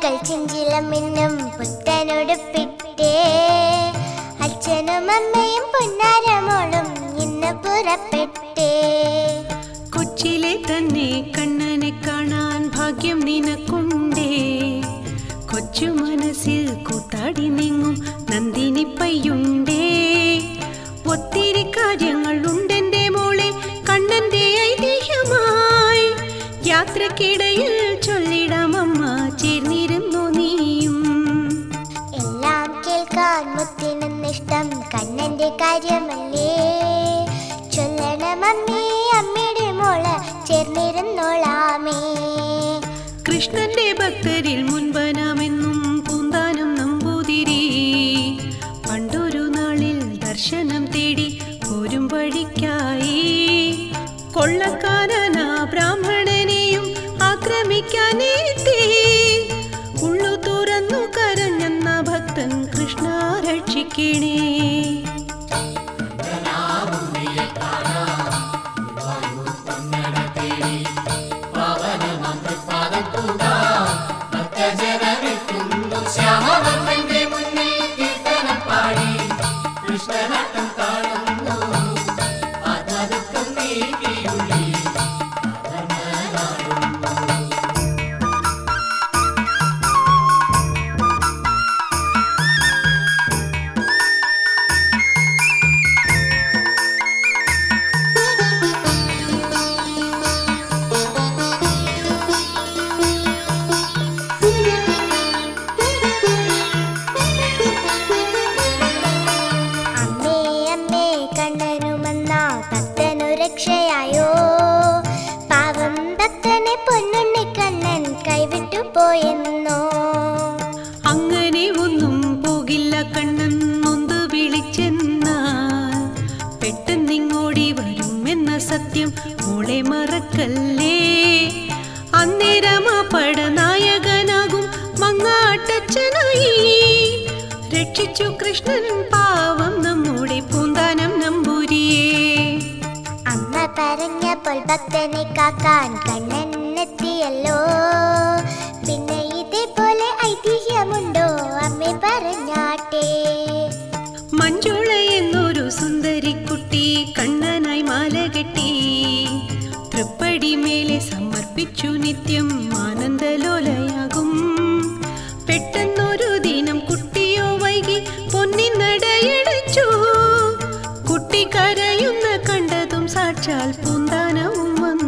മക്കൾ ചിഞ്ചിലം മിന്നും പുത്തനുടുപ്പിട്ടേ അച്ഛനും അമ്മയും പൊന്നാരമോളും ഇന്ന് പുറപ്പെട്ടേ കൊച്ചിലെ തന്നെ കണ്ണനെ കാണാൻ ഭാഗ്യം നിനക്കുണ്ടേ കൊച്ചു മനസ്സിൽ കൂത്താടി നീങ്ങും നന്ദിനി പയ്യുണ്ടേ ഒത്തിരി കാര്യങ്ങൾ ഉണ്ടെന്റെ മോളെ കണ്ണന്റെ ഐതിഹ്യമായി യാത്രക്കിടയിൽ ചൊല്ലിടാം അമ്മ ചേർന്നിരുന്നു നീയും എല്ലാം കേൾക്കാൻ മുത്തിനെന്നിഷ്ടം കണ്ണന്റെ കാര്യമല്ലേ ചൊല്ലണം അമ്മേ അമ്മയുടെ മോള് ചേർന്നിരുന്നോളാമേ കൃഷ്ണന്റെ ഭക്തരിൽ മുൻപനാമെന്നും പൂന്താനം നമ്പൂതിരി പണ്ടൊരു നാളിൽ ദർശനം തേടി പോരും വഴിക്കായി കൊള്ളക്കാരന ബ്രാഹ്മണനെയും ആക്രമിക്കാനെത്തി ഉള്ളു തുറന്നു കരഞ്ഞെന്ന ഭക്തൻ കൃഷ്ണ രക്ഷിക്കണേ അമ്മേ അമ്മേ കണ്ണനുമെന്ന ഭക്തനു രക്ഷയായോ പാവം ഭക്തനെ പൊന്നുണ്ണി കണ്ണൻ കൈവിട്ടു പോയെന്നോ അങ്ങനെ ഒന്നും പോകില്ല കണ്ണൻ നൊന്ത് വിളിച്ചെന്നാൽ പെട്ടെന്നിങ്ങോടി വരുമെന്ന സത്യം മോളെ മറക്കല്ലേ അന്നേരം ആ പടനായകനാകും മങ്ങാട്ടച്ഛനായി രക്ഷിച്ചു കൃഷ്ണൻ പാവം നമ്മുടെ പൂന്താനം നമ്പൂരിയേ അമ്മ പറഞ്ഞപ്പോൾ ഭക്തനെ കാക്കാൻ കണ്ണൻ എത്തിയല്ലോ പിന്നെ ഇതേപോലെ ഐതിഹ്യമുണ്ടോ അമ്മ പറഞ്ഞാട്ടെ മഞ്ജുള എന്നൊരു സുന്ദരിക്കുട്ടി കണ്ണനായി മാല കെട്ടി തൃപ്പടി മേലെ സമർപ്പിച്ചു നിത്യം ആനന്ദലോലയാകും പെട്ടെന്നൊരു ദിനം കുട്ടിയോ വൈകി പൊന്നി നടയടച്ചു കുട്ടി കരയുന്ന കണ്ടതും സാക്ഷാൽ പൂന്താനവും വന്നു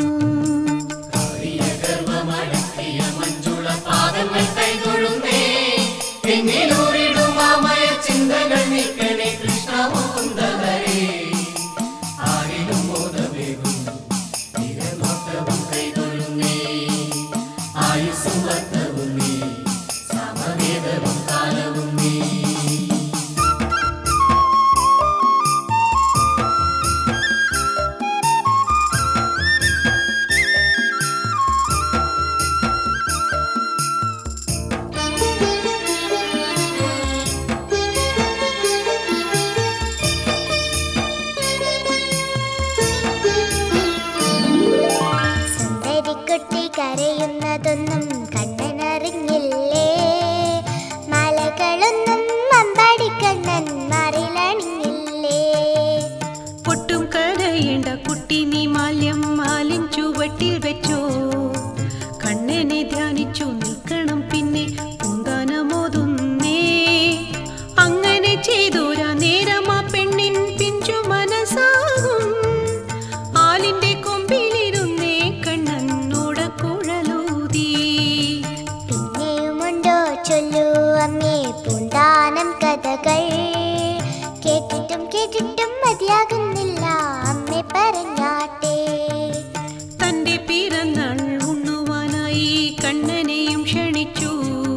സുന്ദരിക്കുട്ടി കരയുന്നതൊന്നും കണ്ണനറിഞ്ഞില്ലേ മലകളൊന്നും അമ്പാടി കണ്ണൻ മാറിലണിഞ്ഞില്ലേ ഒട്ടും കരയേണ്ട കുട്ടി നീ മാല്യം മാലിൻ ചുവട്ടിൽ വെച്ചോ കണ്ണനെ ധ്യാനിച്ചു നിൽക്കണം പിന്നെ പൂന്താനമോതുന്നേ അങ്ങനെ ചെയ്തോരാ നേരം ആ പെണ്ണിൻ പിഞ്ചു മനസ്സാകും ആലിന്റെ കൊമ്പിലിരുന്നേ കണ്ണനോട് കുഴലൂതി പിന്നെയുമുണ്ടോ ചൊല്ലൂ അമ്മേ പൂന്താനം കഥകൾ കേട്ടിട്ടും കേട്ടിട്ടും മതിയാകുന്നില്ല അമ്മേ പറഞ്ഞാട്ടെ തന്റെ പിറന്നാൾ ഉണ്ണുവാനായി കണ്ണനെയും ക്ഷണിച്ചു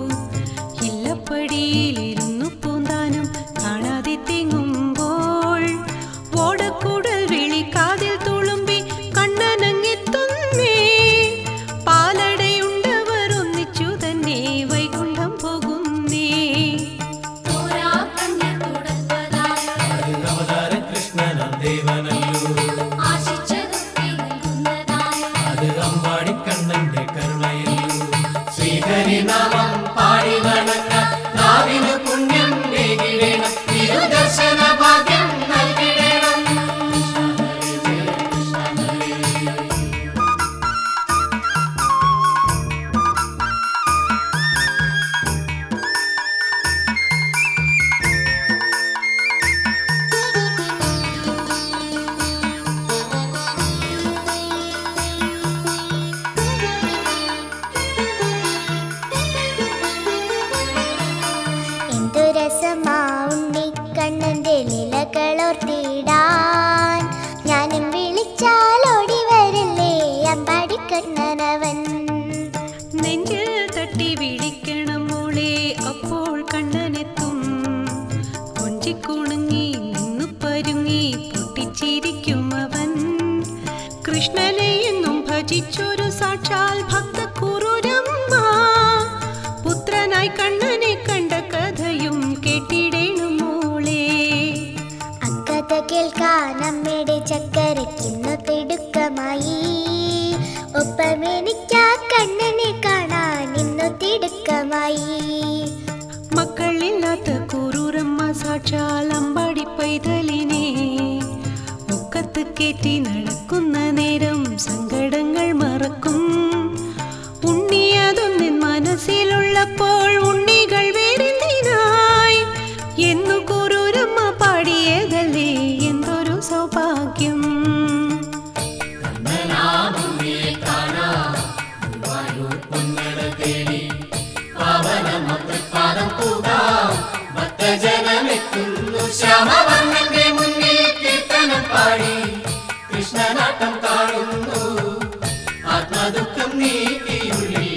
ഇല്ലപ്പടിയിലിരുന്നു പൂന്താനം കാണാതെ തെങ്ങുമ്പോൾ ഓടക്കൂടൽ വിളി കാതിൽ തുളുമ്പി കണ്ണനങ്ങെത്തുന്നേ പാലടയുണ്ടവർ ഒന്നിച്ചു തന്നെ വൈകുണ്ഠം പോകുന്നേ തോരാ കണ്ണിൽ തുടപ്പതാ രസമാ ഉണ്ണിക്കണ്ണന്റെ നിലകളോർത്തിടാൻ ഞാനും വിളിച്ചാൽ ഓടി വരില്ലേ അമ്പാടിക്കണ്ണനവൻ നെഞ്ചിൽ തട്ടി വിളിക്കണം മോളെ അപ്പോൾ കണ്ണനെത്തും കൊഞ്ചിക്കുണുങ്ങി നിന്നു പരുങ്ങി പൊട്ടിച്ചിരിക്കും അവൻ കൃഷ്ണനെ എന്നും ഭജിച്ചൊരു സാക്ഷാൽ ഭക്തക്കുറുരമ്മ പുത്രനായി കണ്ണനെ കണ്ട കഥയും കേട്ടിടേണം മോളെ അക്കഥ കേൾക്കാൻ അമ്മയുടെ ചക്കരയ്ക്കിന്നു തിടുക്കമായി ഒപ്പം എനിക്കാ കണ്ണനെ കാണാൻ ഇന്നു തിടുക്കമായി മക്കളില്ലാത്ത കുറൂരമ്മ സാക്ഷാൽ അമ്പാടി പൈതലിനെ മുക്കത്ത് കയറ്റി നടക്കുന്ന നേരം സങ്കടങ്ങൾ മറക്കും ഉണ്ണി അതൊന്നിൻ മനസ്സിലുള്ളപ്പോൾ ഉണ്ണികൾ വേറെന്തിനായി എന്നു കുറൂരമ്മ പാടിയതല്ലേ എന്തൊരു സൗഭാഗ്യം ഭക്തജനമെത്തുന്നു ശ്യാമവർണ്ണന്റെ മുന്നിൽ കീർത്തനം പാടി കൃഷ്ണനാട്ടം കാണുന്നു ആത്മദുഃഖം നീക്കിയുള്ളിൽ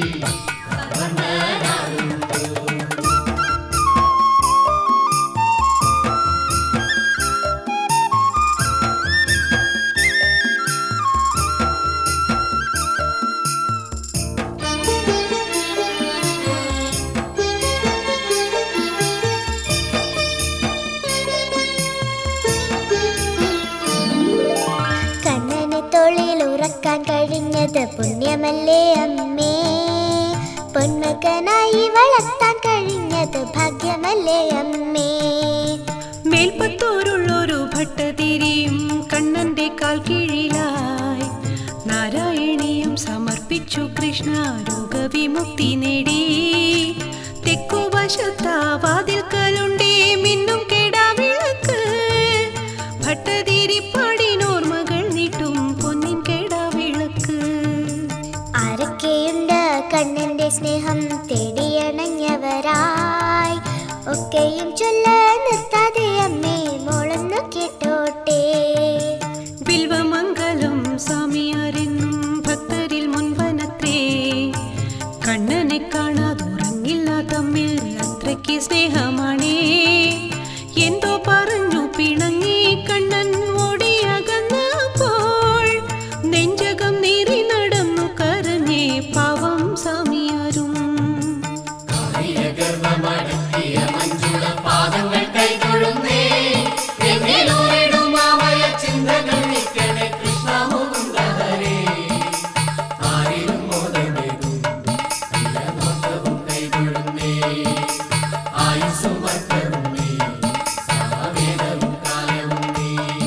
കണ്ണനെ തൊഴിൽ ഉറക്കാൻ കഴിഞ്ഞത് പുണ്യമല്ലേ അമ്മേ പൊന്മകനായി വളർത്താൻ കഴിഞ്ഞത് ഭാഗ്യമല്ലേ അമ്മേ മേൽപ്പത്തൂരുള്ളൊരു ഭട്ടതിരിയും കണ്ണന്റെ കാൽ കീഴിലായി നാരായണിയും സമർപ്പിച്ചു കൃഷ്ണ രോഗവിമുക്തി നേടി തെക്കുവശത്താ വാതിൽക്കലുണ്ടേ മിന്നും കേടാവിളക്ക് ഭട്ടതിരി പാടിനോർമകൾ നീട്ടും പൊന്നിൻ കേടാവിളക്ക് ആരൊക്കെയുണ്ട് കണ്ണന്റെ സ്നേഹം തേടിയണഞ്ഞവരായി ഒക്കെയും ചൊല്ല നിർത്താതെ അമ്മേ മോളൊന്നു കേട്ടോട്ടെ ബിൽവമംഗലം സ്വാമിയാരെന്നും ഭക്തരിൽ മുൻപനത്രേ കണ്ണനെ കാണാതുറങ്ങില്ല തമ്മിൽ അത്രയ്ക്ക് സ്നേഹമാണേ എന്തോ പറഞ്ഞു പിണങ്ങി കണ്ണൻ ഓടിയകന്നപ്പോൾ നെഞ്ചകം നീറി നടന്നു കരഞ്ഞേ പാവം സ്വാമിയാരും ഗർഭമടക്കിയ മഞ്ജുള പാദങ്ങൾ കൈതൊഴുന്നേ എന്നിലൂരിടുമാമയ ചിന്തകൾ നീക്കണേ കൃഷ്ണ മുകുന്ദ ഹരേ ആരിലും മോദമേകും നോക്കവും കൈതൊഴുന്നേ ആയുസ്സും വർക്കവും നീ സമവേദവും കാലവും നീ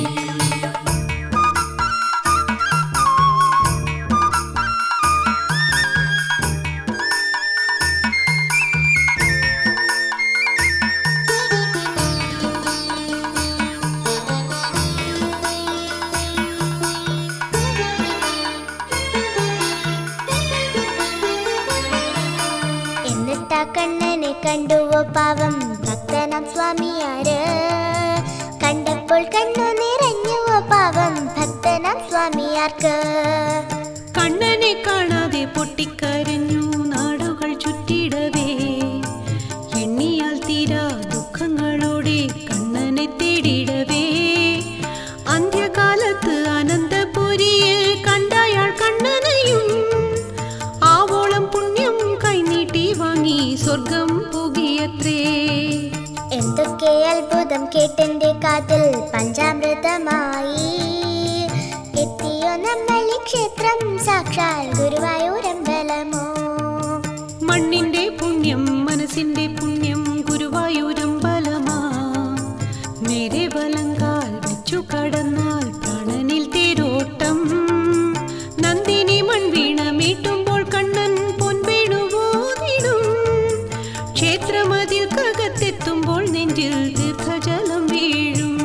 എന്നിട്ടാ കണ്ണനെ കണ്ടുവോ പാവം ഭക്തനാം സ്വാമിയാര് കണ്ടപ്പോൾ കണ്ണു നിറഞ്ഞുവോ പാവം ഭക്തനാം സ്വാമിയാർക്ക് കണ്ണനെ കാണാതെ പൊട്ടിക്കരഞ്ഞു നാടുകൾ ചുറ്റിടവേ എണ്ണിയാൽ തീരാ ദുഃഖങ്ങളോടെ കണ്ണനെ തേടിടവേ അന്ത്യകാലത്ത് അനന്തപുരിയിൽ കണ്ടയാൾ കണ്ണനെയും ആവോളം പുണ്യം കൈനീട്ടി വാങ്ങി സ്വർഗം പുകിയത്രേ എന്തൊക്കെ അത്ഭുതം കേട്ടെന്റെ കാതിൽ പഞ്ചാമൃതമായി എത്തിയോ നമ്മൾ ഈ ക്ഷേത്രം സാക്ഷാൽ ഗുരുവായൂരമ്പലമോ മണ്ണിന്റെ പുണ്യം മനസ്സിന്റെ പുണ്യം ഗുരുവായൂരമ്പലമാ നേരെ വലങ്കാൽ വെച്ചു കടന്നാൽ പ്രാണനിൽ തേരോട്ടം നന്ദിനി മൺവീണ മീട്ടുമ്പോൾ കണ്ണൻ പൊൻവേണുവോതിടും ക്ഷേത്രമതിൽ കകത്തെത്തുമ്പോൾ നെഞ്ചിൽ തീർത്ഥജലം വീഴും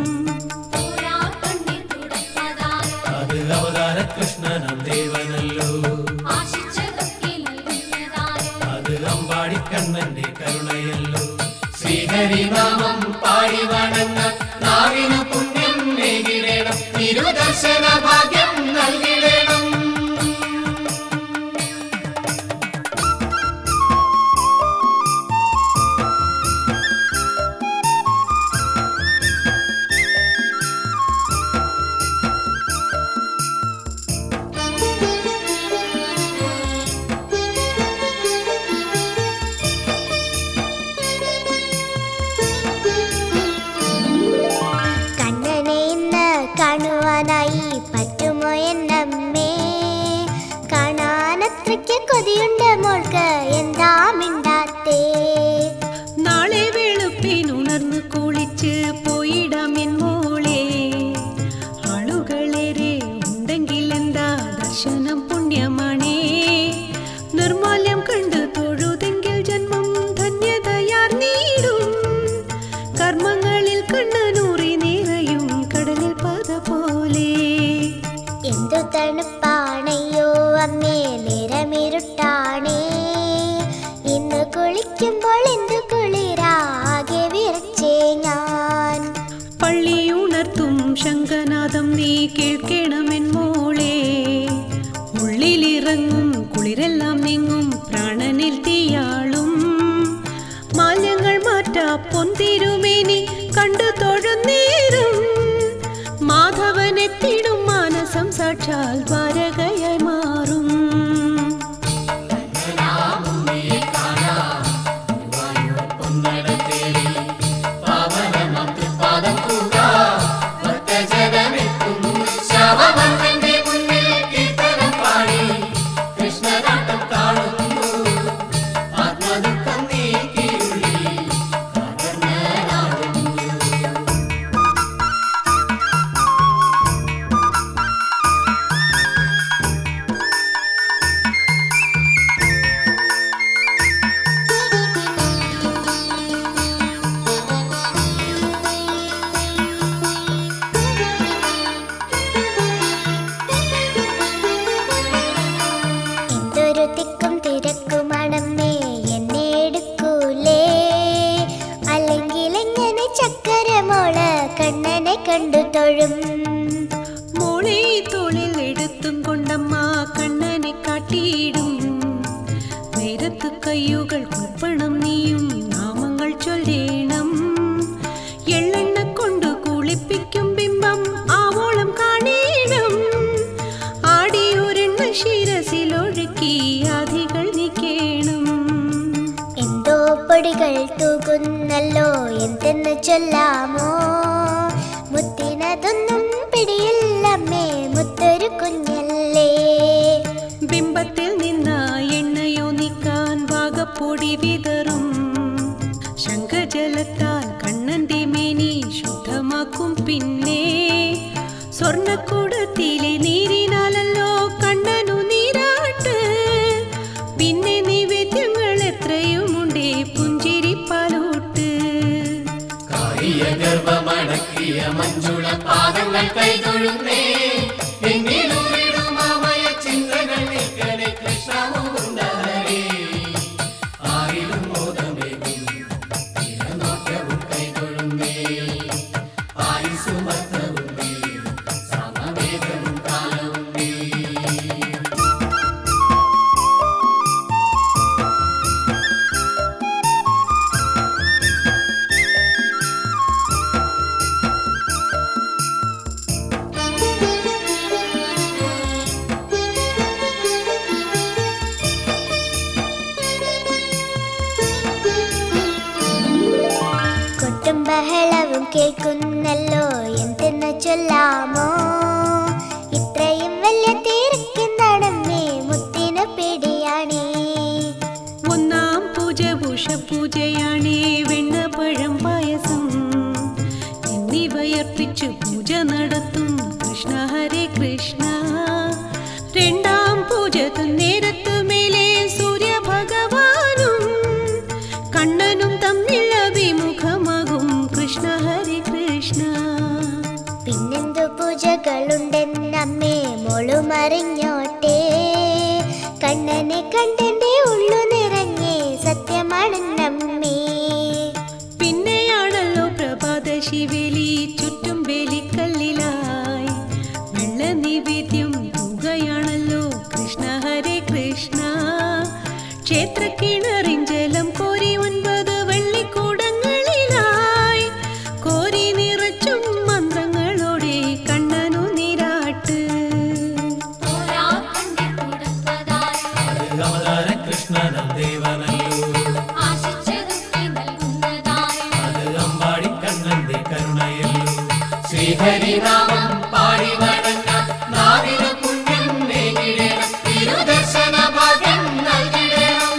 അത് അവതാര കൃഷ്ണനം ദേവനല്ലോ അത് അമ്പാടിക്കണ്ണന്റെ കരുണയല്ലോ ശ്രീ ശ്രീഹരിനാമം പാടി വണങ്ങ നാവിനു പുണ്യം നേകിടേണം തിരുദർശന ഭാഗ്യം നൽകിടേണം കണ്ണനെ ഇന്ന് കാണുവാനായി പറ്റുമോ എന്നമ്മേ കാണാനത്രയ്ക്ക് കൊതിയുണ്ട് മോൾക്ക് എന്താ മിണ്ടാത്തേ നാളെ വെളുപ്പിനുണർന്നു കുളിച്ച് പോയിടാം എൻ മോളെ ആളുകളേറെ ഉണ്ടെങ്കിൽ എന്താ ദർശനം പുണ്യമാണേ നിർമാല്യം കണ്ട് തൊഴുതെങ്കിൽ ജന്മം ധന്യതയാർന്നീടും കർമ്മങ്ങളിൽ കണ്ണനൂറി നിറയും കടലിൽ പത പോലെ എന്തു തണുപ്പാണയ്യോ അമ്മേ നിറമിരുട്ടാണേ ഇന്ന് കുളിക്കുമ്പോൾ എന്തു കുളിരാകെ വിറച്ചേ ഞാൻ പള്ളിയുണർത്തും ശങ്കനാഥം നീ കേൾക്കണമെൻ മോളെ ഉള്ളിലിറങ്ങും കുളിരെല്ലാം നീങ്ങും പ്രാണനിൽ തീയാളും മാലിന്യങ്ങൾ മാറ്റാ പൊന്തിരുമേനി കണ്ടു തൊഴുന്നേരും മാധവനെത്തിടും മാനസം സാക്ഷാൽ ദ്വാരകയായി മാറും പാദം കൂടാ ഭക്തജനമെത്തും ശവമന്നന്റെ മുന്നിൽ കീർത്തനം പാടി കൃഷ്ണനാട്ടം കാണുന്നു ആത്മദുഃഖം നീക്കിയുള്ളി കടന്നനാടുന്നു എന്തൊരു തിക്കും തിരക്കുമാണമ്മേ എന്നെ എടുക്കൂലേ അല്ലെങ്കിൽ എങ്ങനെ ചക്കരമോള് കണ്ണനെ കണ്ടു തൊഴും മോളെ തോളിൽ എടുത്തും കൊണ്ടമ്മ കണ്ണനെ കാട്ടിയിടും നേരത്ത് കയ്യുകൾ കുപ്പണം നീയും നാമങ്ങൾ ചൊല്ലേണം എള്ളെണ്ണ കൊണ്ട് കുളിപ്പിക്കും ബിംബം ആവോളം കാണേണം ആടിയൊരെണ്ണ ശിരസിലൊഴുക്കി ആധികൾ നീക്കേണം എന്തോ പൊടികൾ തൂകുന്നല്ലോ എന്തെന്ന് ചൊല്ലാമോ മുത്തിനതൊന്നും പിടിയില്ലമ്മേ മുത്തൊരു കുഞ്ഞല്ലേ ബിംബത്തിൽ നിന്ന എണ്ണയോ നീക്കാൻ വാഗപ്പൊടി വിതറും ശംഖജലത്താൽ കണ്ണന്റെ മേനി ശുദ്ധമാക്കും പിന്നെ സ്വർണ്ണക്കൂടത്തിലെ നീരിനാലല്ലോ കണ്ണനു നീരാട്ട് പിന്നെ നിവേദ്യങ്ങൾ എത്രയുമുണ്ടേ പുഞ്ചിരിപ്പാലൂട്ട് കാളിയ ഗർഭമടക്കിയ മഞ്ജുള പാദങ്ങൾ കൈതൊഴുന്നേ എന്നിലൂരിടും അമയ ചിന്തകൾ നീക്കണേ കൃഷ്ണ മുകുന്ദരേ ആരിലും മോദമേകും തിരനോട്ടവും കൈതൊഴുന്നേ ആയുസുമർത്ഥവും നീ സമവേദവും കാലവും നീ കൊട്ടും ബഹളവും കേൾക്കുന്നല്ലോ എന്തെന്ന് ചൊല്ലാമോ ഇത്രയും വലിയ തിരക്കെന്താണമ്മേ മുത്തിനു പിടിയാണേ ഒന്നാം പൂജ ഉഷപൂജയാണേ വെണ്ണപ്പഴം പായസം എന്നിവയർപ്പിച്ചു പൂജ നടത്തും കൃഷ്ണ ഹരേ കൃഷ്ണ രണ്ടാം പൂജ നേരത്തു മേലെ സൂര്യഭഗവാനും കണ്ണനും തമ്മിൽ അഭിമുഖമാകും കൃഷ്ണ ഹരേ കൃഷ്ണ പിന്നെന്തു പൂജകളുണ്ടെന്നമ്മേ മോളുമറിഞ്ഞോട്ടെ കണ്ണനെ കണ്ടെന്റെ ഉള്ളു നിറഞ്ഞേ സത്യമാണെന്നമ്മേ ശിവേലി ചുറ്റും വേലിക്കല്ലിലായി വെള്ള നിവേദ്യം തുകയാണല്ലോ കൃഷ്ണ ഹരേ കൃഷ്ണ ക്ഷേത്രക്കിണറിൻ ജലം കോരി ഒൻപത് വെള്ളിക്കൂടങ്ങളിലായി കോരി നിറച്ചും മന്ത്രങ്ങളോടെ കണ്ണനു നിരാട്ട് പോരാ കണ്ണിൽ കൊടുപ്പതായി അവതാര കൃഷ്ണനം ദേവനല്ലോ ആശിച്ചതൊക്കെ നൽകുന്നതായി അത് അമ്പാടി കണ്ണന്റെ കരുണയല്ലോ ശ്രീഹരിനാമം പാടി വണങ്ങ നാവിന് പുണ്യം നേടിടണം തിരുദർശന ഭാഗ്യം നൽകിടണം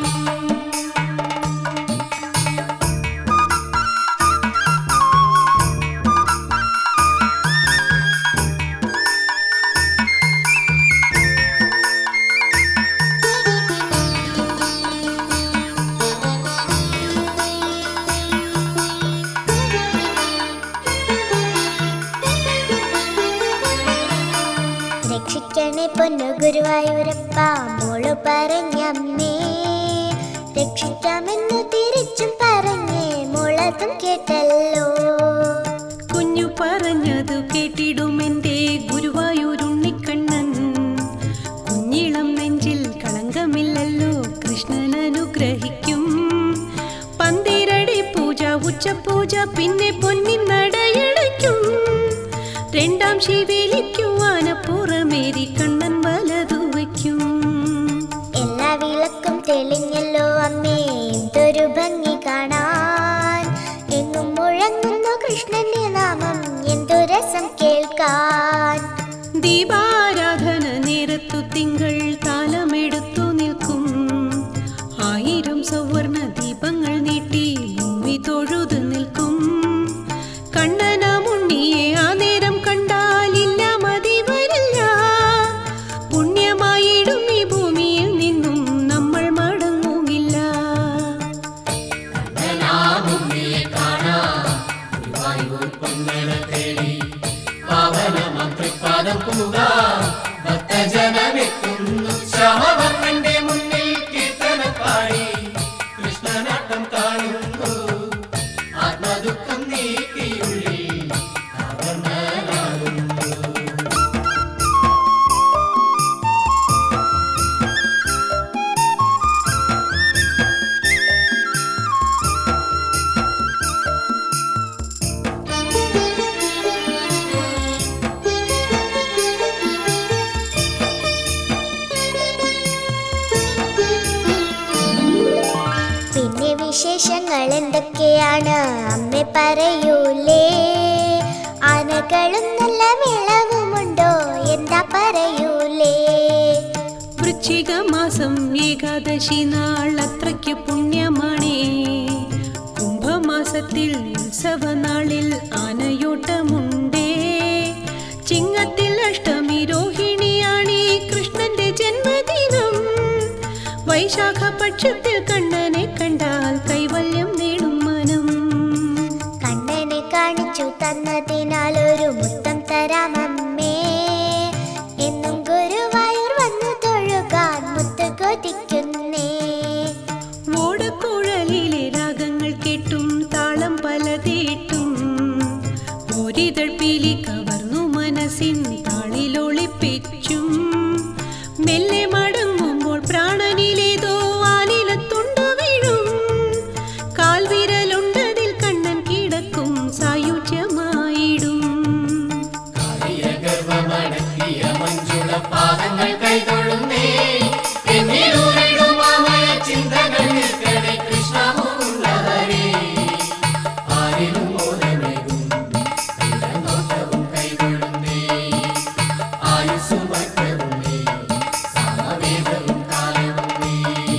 രക്ഷിക്കണേ പൊന്നു ഗുരുവായൂരപ്പ മോള് പറഞ്ഞമ്മേ രക്ഷിക്കാമെന്നു തിരിച്ചും പറഞ്ഞേ മോളതും കേട്ടല്ലോ കുഞ്ഞു പറഞ്ഞതു കേട്ടിടുമെന്റെ ഗുരുവായൂരുണ്ണിക്കണ്ണൻ കുഞ്ഞിളം നെഞ്ചിൽ കളങ്കമില്ലല്ലോ കൃഷ്ണൻ അനുഗ്രഹിക്കും പന്തിരടി പൂജ ഉച്ചപൂജ പിന്നെ പൊന്നിൻ നടയടയ്ക്കും രണ്ടാം ശിവേലിക്കു ആനപ്പുറമേരി കണ്ണൻ വലതു വയ്ക്കും എല്ലാ വിളക്കും തെളിഞ്ഞല്ലോ അമ്മേ എന്തൊരു ഭംഗി കാണാൻ എങ്ങും മുഴങ്ങുന്നു കൃഷ്ണന്റെ നാമം എന്തു രസം കേൾക്കാൻ ദീപാരാധന നേരത്തു തിങ്കൾ താലമെടുത്തു നിൽക്കും ആയിരം സവർണ ദീപങ്ങൾ നീട്ടി ഭൂമി തൊഴുതു നിൽക്കും കണ്ണനാമുണ്ണിയെ ആ നേരം കണ്ടാലില്ല മതി വരില്ല പുണ്യമായിടും ഈ ഭൂമിയിൽ നിന്നും നമ്മൾ മടങ്ങുകില്ല കണ്ണനാമുണ്ണിയെ കാണാം ഗുരുവായൂർ പൊന്നണ തേടി പാവന മന്ത്രിപ്പാദം പൂക ഭക്തജനമെത്തുന്നു ശ്യാമവർണ്ണന്റെ മുന്നിൽ കീർത്തന പാടി കൃഷ്ണനാട്ടം കാണുന്നു ആത്മദുഃഖം നീക്കിയുള്ളിൽ കാവർണ്ണനാകുന്നു പിന്നെ വിശേഷങ്ങൾ എന്തൊക്കെയാണ് അമ്മ പറയൂലേ ആനകളും നല്ല വിളവുമുണ്ടോ എന്താ പറയൂലേ വൃശ്ചിക മാസം ഏകാദശി നാൾ അത്രയ്ക്ക് പുണ്യമാണേ കുംഭമാസത്തിൽ ഉത്സവനാളിൽ ആനയോട്ടമുണ്ടേ ചിങ്ങത്തിൽ അഷ്ടമി രോഹിണിയാണീ കൃഷ്ണന്റെ ജന്മദിനം വൈശാഖ പക്ഷത്തിൽ കണ്ണനെ കണ്ടാൽ കൈവല്യം നേടും മനം കണ്ണനെ കാണിച്ചു തന്നതിനാൽ ഒരു മുത്തം തരാമമ്മേ എന്നും ഗുരുവായൂർ വന്നു തൊഴുകാൻ മുത്ത് കൊതിക്കുന്നേ ഓടക്കുഴലിലെ രാഗങ്ങൾ കേട്ടും താളം പലതേട്ടും ഒരിതൾ പീലി കവർന്നു മനസ്സിൻ താളിലൊളിപ്പിച്ചും മെല്ലെ മടങ്ങുമ്പോൾ പ്രാണനിലേതോ ആലിലത്തുണ്ടു വീഴും കാൽവിരലുണ്ടതിൽ കണ്ണൻ കിടക്കും സായുജ്യമായിടും കാളിയ ഗർഭമടക്കിയ മഞ്ജുള പാദങ്ങൾ കൈതൊഴുന്നേ എന്നിലൂരിടും മാമയ ചിന്തകൾ നിൽക്കണേ കൃഷ്ണ മുകുന്ദഹരേ ആരിലും മോദമേകും നോട്ടവും കൈതൊഴുന്നേ ആയുസ്സുമറ്റവും നീ സമവേദവും കാലവും നീ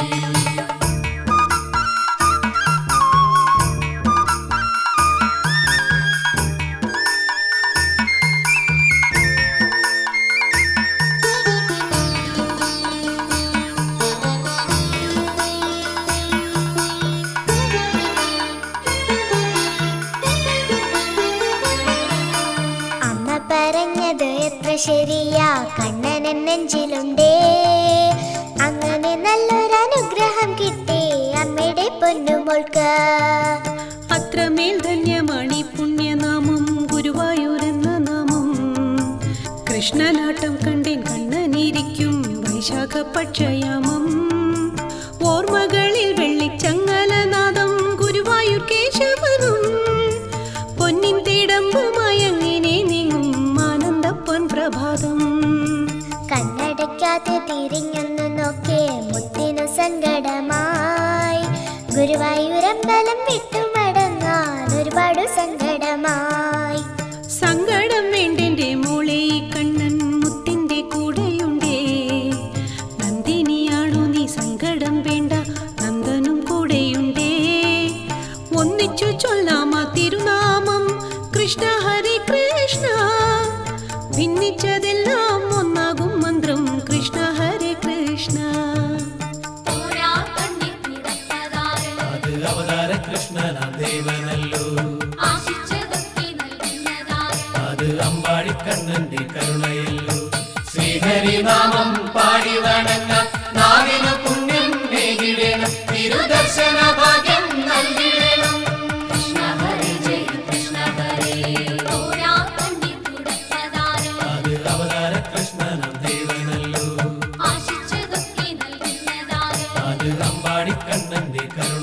അമ്മ പറഞ്ഞത് എത്ര ശരിയാ കണ്ണനൻ നെഞ്ചിലുണ്ടേ അങ്ങനെ നല്ലൊരു അനുഗ്രഹം കിട്ടി അമ്മയുടെ പൊന്നുമോൾക്ക് അത്രമേൽ ധന്യമാണി പുണ്യ കൃഷ്ണനാട്ടം കണ്ടേൻ കണ്ണനിരിക്കും വൈശാഖ പക്ഷയാമം ഓർമ്മകളിൽ വെള്ളിച്ചങ്ങലനാദം ഗുരുവായൂർ കേശവനും പൊന്നിൻ തിടമ്പുമായി അങ്ങനെ നീങ്ങും ആനന്ദ പൊൻപ്രഭാതം കണ്ണടയ്ക്കാതെ തിരിഞ്ഞൊന്നു നോക്കേ മുത്തിനു സങ്കടമായി ഗുരുവായൂരമ്പലം വിട്ടുമടങ്ങാൻ ഒരുപാട് സങ്കടമായി സങ്കടം വേണ്ടെന്റെ മോളെ ഈ കണ്ണൻ മുത്തിന്റെ കൂടെയുണ്ടേ നന്ദിനിയാണു നീ സങ്കടം വേണ്ട നന്ദനും കൂടെയുണ്ടേ ഒന്നിച്ചു ചൊല്ലാം ആ തിരുനാമം കൃഷ്ണ ഹരി കൃഷ്ണ ഭിന്നിച്ചതെല്ലാം ഒന്നാകും മന്ത്രം കൃഷ്ണ ഹരി കൃഷ്ണ തോരാ കണ്ണിൽ കിടപ്പതാര് അത് അവതാര കൃഷ്ണനാം ദേവനല്ലോ ആശിച്ചതൊക്കെ നൽകുന്നതാര് അത് അമ്പാടിക്കണ്ണന്റെ കരുണയല്ലോ ശ്രീഹരിനാമം പാടി വണങ്ങാൻ നാവിന് പുണ്യം നേടിടണം തിരുദർശന ഭാഗ്യം നൽകിടണം കൃഷ്ണ ഹരി ജയ കൃഷ്ണ ഹരി തോരാ കണ്ണിൽ കിടപ്പതാര് അത് അവതാര കൃഷ്ണനാം ദേവനല്ലോ ആശിച്ചതൊക്കെ നൽകുന്നതാര് അത് അമ്പാടിക്കണ്ണന്റെ കരുണ